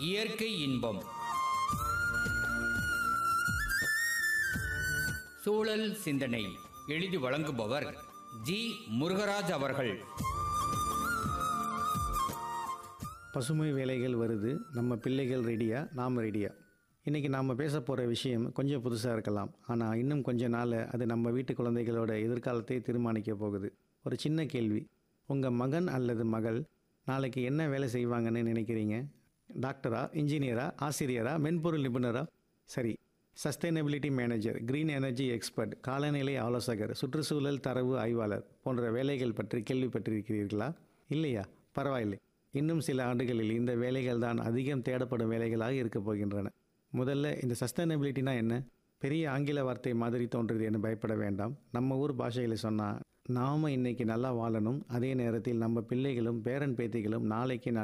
இயற்கை இன்பம் சூழல் சிந்தனை எழுதி வழங்குபவர் ஜி முருகராஜ் அவர்கள் பசுமை வேலைகள் வருது நம்ம பிள்ளைகள் ரெடியா நாம் ரெடியா இன்றைக்கி நாம் பேச போகிற விஷயம் கொஞ்சம் புதுசாக இருக்கலாம் ஆனால் இன்னும் கொஞ்ச நாள் அது நம்ம வீட்டு குழந்தைகளோட எதிர்காலத்தை தீர்மானிக்க போகுது ஒரு சின்ன கேள்வி உங்கள் மகன் அல்லது மகள் நாளைக்கு என்ன வேலை செய்வாங்கன்னு நினைக்கிறீங்க டாக்டரா இன்ஜினியரா ஆசிரியரா மென்பொருள் நிபுணரா சரி sustainability manager green energy expert காலநிலை ஆலோசகர் சுற்றுச்சூழல் தரவு ஆய்வாளர் போன்ற வேலைகள் பற்றி கேள்விப்பட்டிருக்கிறீர்களா இல்லையா பரவாயில்லை இன்னும் சில ஆண்டுகளில் இந்த வேலைகள் தான் அதிகம் தேடப்படும் வேலைகளாக இருக்கப் போகின்றன முதல்ல இந்த சஸ்டைனபிலிட்டினா என்ன பெரிய ஆங்கில வார்த்தை மாதிரி தோன்றுது என்று பயப்பட வேண்டாம் நம்ம ஊர் பாஷையில் சொன்னால் நாம் இன்னைக்கு நல்லா வாழணும் அதே நேரத்தில் நம்ம பிள்ளைகளும் பேரன் பேத்திகளும் நாளைக்கு